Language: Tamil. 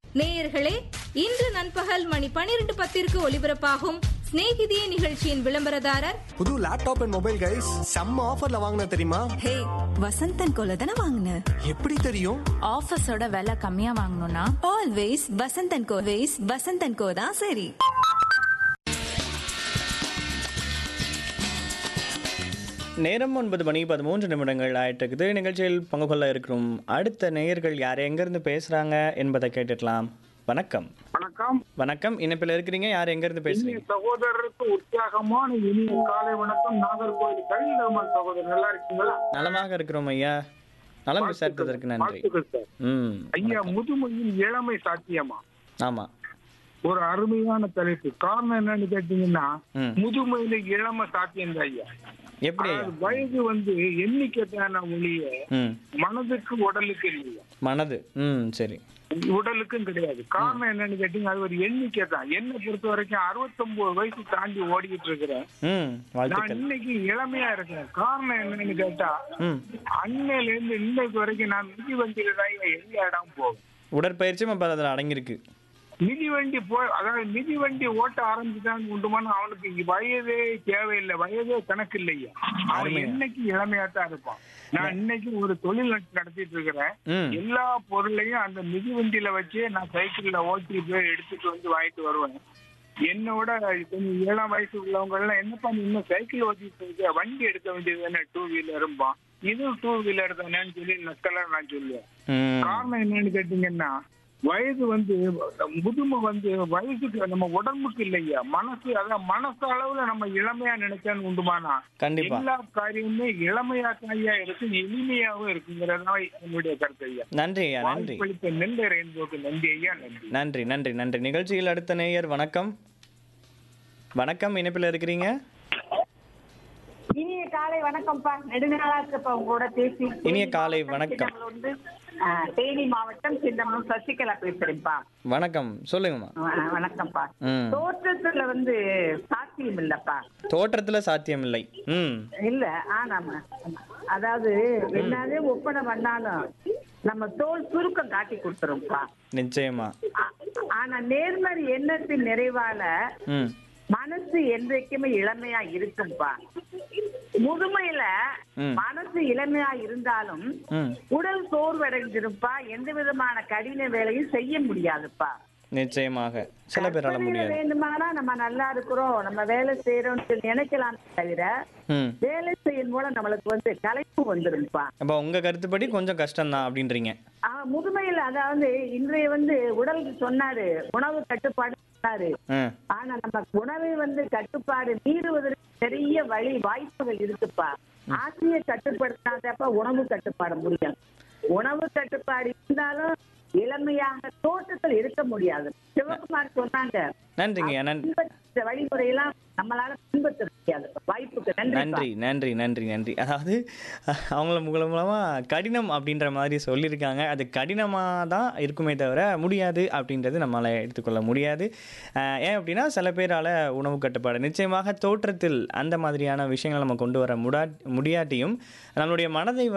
நேயர்களே இன்று நண்பகல் மணி பனிரெண்டு பத்திற்கு ஒலிபரப்பாகும் சிநேகிதியே நிகழ்ச்சியின் விளம்பரதாரர் புது லேப்டாப் அண்ட் மொபைல் கைஸ் செம்ம ஆஃபர்ல வாங்கின தெரியுமா ஹே வசந்தன் கோல தானே வாங்கின எப்படி தெரியும் ஆஃபீஸோட விலை கம்மியா வாங்கணும்னா always Vasanthan co always Vasanthan co தான் சரி நேரம் ஒன்பது மணி பதிமூன்று நிமிடங்கள் ஆயிட்டு இருக்குது நிகழ்ச்சியில் பங்கு கொள்ள இருக்கிறோம் அடுத்த நேயர்கள் யார் எங்கேருந்து பேசுகிறாங்க என்பதை கேட்டுடலாம் வணக்கம் வணக்கம் வணக்கம் இணைப்பில் இருக்கிறீங்க யார் எங்கேருந்து இனிய பேசுறீங்க சகோதரருக்கு உற்சாகமான இனிய காலை வணக்கம் நாகர்கோவில் கலிந்தரமன் சகோதரர் நல்லா இருக்கீங்களா நலமாக இருக்கிறோம் ஐயா நலம் விசாரித்ததற்கு நன்றி வாழ்த்துக்கள் சார் ம் ஐயா முதுமையில் இளமை சாத்தியமா ஆமாம் ஒரு அருமையான தலைப்பு காரணம் என்னன்னு கேட்டீங்கன்னா ம். முதுமையில இளமை சாத்தியம் தான் ஐயா எப்படி ஐயா அதாவது வயது வந்து எண்ணிக்கை தான ஒழிய ம் மனதுக்கு உடலுக்கு இல்லையா மனது ம் சரி உடலுக்கும் கிடையாது காரணம் என்னன்னு கேட்டீங்க அது ஒரு எண்ணிக்கை தான் என்னை பொறுத்த வரைக்கும் அறுபத்தொன்பது வயசு தாண்டி ஓடிக்கிட்டு இருக்கிறேன் ம் நான் வாழ்த்துக்கள் இன்னைக்கு இளமையா இருக்கேன் காரணம் என்னன்னு கேட்டா ம் அன்னையில இருந்து இன்னைக்கு வரைக்கும் நான் மிதிவண்டியில தான் எல்லா இடம் போவேன் உடற்பயிற்சியும் இப்போ அதில் அடங்கியிருக்கு மிதிவண்டி போ அதாவது மிதிவண்டி ஓட்ட ஆரம்பிச்சுதான் உண்டுமான அவனுக்கு இங்க வயதே தேவையில்லை வயதே கணக்கு இல்லையா அவன் அருமையா. என்னைக்கு இளமையா தான் இருப்பான் நான் இன்னைக்கு ஒரு தொழில் நடத்திட்டு இருக்கிறேன் ம் எல்லா பொருளையும் அந்த மிதிவண்டியில வச்சு நான் சைக்கிள்ல ஓட்டி போய் எடுத்துட்டு வந்து வாங்கிட்டு வருவேன் என்னோட கொஞ்சம் ஏழாம் வயசு உள்ளவங்க எல்லாம் என்னப்பா நீ இன்னும் சைக்கிள் ஓட்டிட்டு இருக்க வண்டி எடுக்க வேண்டியது தானே டூ வீலரும்பான் இதுவும் டூ வீலர் தானேன்னு சொல்லி நக்கலா நான் சொல்லுவேன் ம் காரணம் என்னன்னு கேட்டீங்கன்னா வயது வந்து முதுமை வந்து வயசுக்கு நம்ம உடம்புக்கு இல்லையா மனசு அதான் மனசு அளவுல நம்ம இளமையா நினைச்சான்னு உண்டுமானா கண்டிப்பா எல்லா காரியமுமே இளமையா தாயா இருக்கு எளிமையாவும் இருக்குங்கிறதான் என்னுடைய கருத்து ஐயா நன்றி ஐயா நன்றி வாய்ப்பளித்த நெல் ரெயின்போக்கு நன்றி ஐயா நன்றி நன்றி நன்றி நன்றி நிகழ்ச்சியில் அடுத்த நேயர் வணக்கம் வணக்கம் இணைப்பில் இருக்கிறீங்க இனிய காலை வணக்கம்ப்பா நெடுநாளா இருக்கப்பா உங்களோட பேசி இனிய காலை வணக்கம். சின்னமனூர் வந்து ஆ, தேனி மாவட்டம் சின்னமனூர் சசிகலா பேசுறேன்ப்பா வணக்கம் சொல்லுங்கம்மா வ- வணக்கம்ப்பா ம் தோற்றத்துல வந்து சாத்தியம் இல்லப்பா தோற்றத்துல சாத்தியமில்லை ம் இல்ல ஆனாமா அதாவது என்னதே ஒப்பனை பண்ணாலும் நம்ம தோல் சுருக்கம் காட்டி கொடுத்துரும்ப்பா நிச்சயமா ஆ- ஆனா நேர்மறை எண்ணத்தின் நிறைவால ம் மனசு என்றைக்குமே இளமையா இருக்கும்பா முதுமையில ம். மனசு இளமையா இருந்தாலும் ம் உடல் சோர்வடைஞ்சிருப்பா எந்த விதமான கடின வேலையும் செய்ய முடியாதுப்பா நிச்சயமாக சில பேரால கற்பனையில முடியாது வேண்டுமானா நம்ம நல்லா இருக்கிறோம் நம்ம வேலை செய்யறோம்னு சொல்லி நினைக்கலாம் தவிர ம் வேலை செய்யும் மூலம் நம்மளுக்கு வந்து கலைப்பு வந்துரும்ப்பா அப்போ உங்க கருத்துப்படி கொஞ்சம் கஷ்டம்தான் அப்படின்றீங்க ஆஹ் முதுமையில அதாவது இன்றைய வந்து உடல் சொன்னாரு உணவு கட்டுப்பாடு சொன்னாரு ம் ஆனா நம்ம உணவை வந்து கட்டுப்பாடு மீறுவதற்கு பெரிய வழி வாய்ப்புகள் இருக்குப்பா ஆசையை கட்டுப்படுத்தாதப்ப உணவு கட்டுப்பாடு முடியும் உணவு கட்டுப்பாடு இருந்தாலும் இளமையாக தோட்டத்தில் இருக்க முடியாது சிவகுமார் சொன்னாங்க நன்றிங்கய்யா நன்றி பின்பற்ற வழிமுறையெல்லாம் நம்மளால பின்பற்ற முடியாது வாய்ப்புக்கு நன்றி நன்றி நன்றி நன்றி நன்றி அதாவது அஹ், அவங்கள உங்கள மூலமாக கடினம் அப்படின்ற மாதிரி சொல்லியிருக்காங்க அது கடினமாக தான் இருக்குமே தவிர முடியாது அப்படின்றது நம்மளால் எடுத்துக்கொள்ள முடியாது அஹ், ஏன் அப்படின்னா சில பேரால் உணவு கட்டுப்பாடு நிச்சயமாக தோற்றத்தில் அந்த மாதிரியான விஷயங்களை நம்ம கொண்டு வர முடா முடியாட்டியும் நம்மளுடைய மனதை